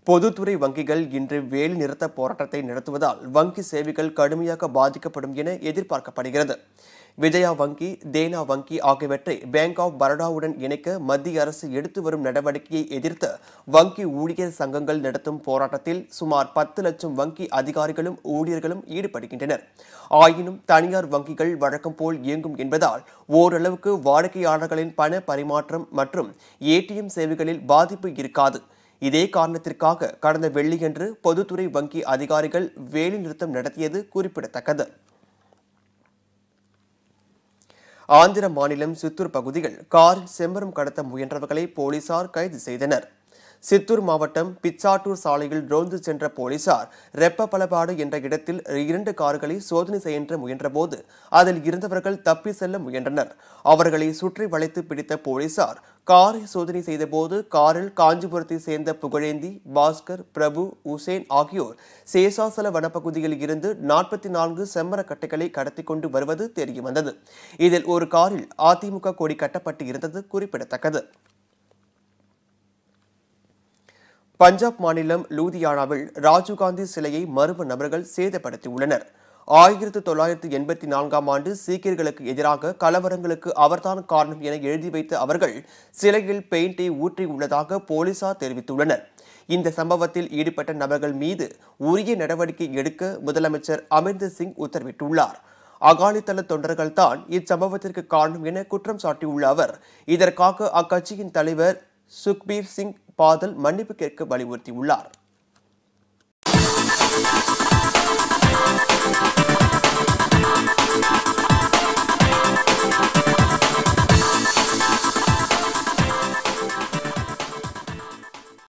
பொதுத்துறை வங்கிகள் இன்று வேலை நிறுத்த போராட்டத்தை நடத்துவதால் வங்கி சேவைகள் கடுமையாக பாதிக்கப்படும் என எதிர்பார்க்கப்படுகிறது விஜயா வங்கி தேனா வங்கி ஆகியவற்றை பேங்க் ஆஃப் பரோடாவுடன் இணைக்க மத்திய அரசு எடுத்து வரும் நடவடிக்கையை எதிர்த்து வங்கி ஊழியர் சங்கங்கள் நடத்தும் போராட்டத்தில் சுமார் பத்து லட்சம் வங்கி அதிகாரிகளும் ஊழியர்களும் ஈடுபடுகின்றனர் ஆயினும் தனியார் வங்கிகள் வழக்கம் போல் இயங்கும் என்பதால் ஓரளவுக்கு வாடிக்கையாளர்களின் பண பரிமாற்றம் மற்றும் ஏடிஎம் சேவைகளில் பாதிப்பு இருக்காது இதே காரணத்திற்காக கடந்த வெள்ளியன்று பொதுத்துறை வங்கி அதிகாரிகள் வேலைநிறுத்தம் நடத்தியது குறிப்பிடத்தக்கது ஆந்திர மாநிலம் சித்தூர் பகுதியில் காரில் செம்பரம் கடத்த முயன்றவர்களை போலீசார் கைது செய்தனர் சித்தூர் மாவட்டம் பிச்சாட்டூர் சாலையில் ரோந்து சென்ற போலீசார் ரெப்பபலபாடு என்ற இடத்தில் இரண்டு கார்களை சோதனை செய்ய முயன்றபோது அதில் இருந்தவர்கள் தப்பி செல்ல முயன்றனர் அவர்களை சுற்றி வளைத்து பிடித்த போலீசார் காரை சோதனை செய்தபோது காரில் காஞ்சிபுரத்தை சேர்ந்த புகழேந்தி பாஸ்கர் பிரபு உசேன் ஆகியோர் சேசாசல வனப்பகுதியில் இருந்து நாற்பத்தி நான்கு செம்மரக்கட்டைகளை கடத்தி கொண்டு வருவது தெரியவந்தது இதில் ஒரு காரில் அதிமுக கொடி கட்டப்பட்டு இருந்தது குறிப்பிடத்தக்கது பஞ்சாப் மாநிலம் லூதியானாவில் ராஜீவ்காந்தி சிலையை மர்ம நபர்கள் சேதப்படுத்தியுள்ளனர் ஆயிரத்து தொள்ளாயிரத்து எண்பத்தி நான்காம் ஆண்டு சீக்கியர்களுக்கு எதிராக கலவரங்களுக்கு அவர்தான் காரணம் என எழுதி வைத்த அவர்கள் சிலையில் பெயிண்டை ஊற்றியுள்ளதாக போலீசார் தெரிவித்துள்ளனர் இந்த சம்பவத்தில் ஈடுபட்ட நபர்கள் மீது உரிய நடவடிக்கை எடுக்க முதலமைச்சர் அமரிந்தர் சிங் உத்தரவிட்டுள்ளார் அகாலிதள தொண்டர்கள் தான் இச்சம்பவத்திற்கு காரணம் என குற்றம் சாட்டியுள்ள அவர் இதற்காக அக்கட்சியின் தலைவர் சுக்பீர் சிங் பாதல் மன்னிப்பு கேட்க வலியுறுத்தியுள்ளார்